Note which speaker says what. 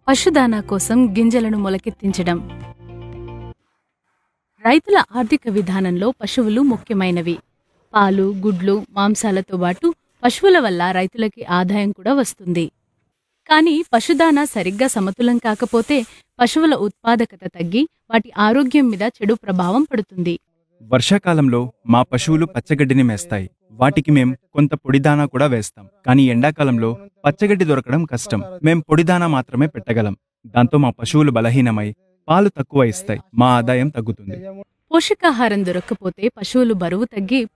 Speaker 1: పశుదానా కోసం గింజలను మొలకెత్తించడం రైతుల ఆర్థిక విధానంలో పశువులు ముఖ్యమైనవి పాలు గుడ్లు మాంసాలతో పాటు పశువుల వల్ల రైతులకి ఆదాయం కూడా వస్తుంది కానీ పశుదానా సరిగ్గా సమతులం కాకపోతే పశువుల ఉత్పాదకత తగ్గి వాటి ఆరోగ్యం మీద చెడు ప్రభావం పడుతుంది
Speaker 2: వర్షాకాలంలో మా పశువులు పచ్చగడ్డిని మేస్తాయి వాటికి మేం కొంత పొడిదానా కూడా వేస్తాం కానీ ఎండాకాలంలో పచ్చగడ్డి దొరకడం కష్టం మేం పొడిదానా మాత్రమే పెట్టగలం దాంతో మా పశువులు బలహీనమై పాలు తక్కువ ఇస్తాయి మా ఆదాయం తగ్గుతుంది
Speaker 1: పోషకాహారం దొరక్కపోతే పశువులు బరువు తగ్గి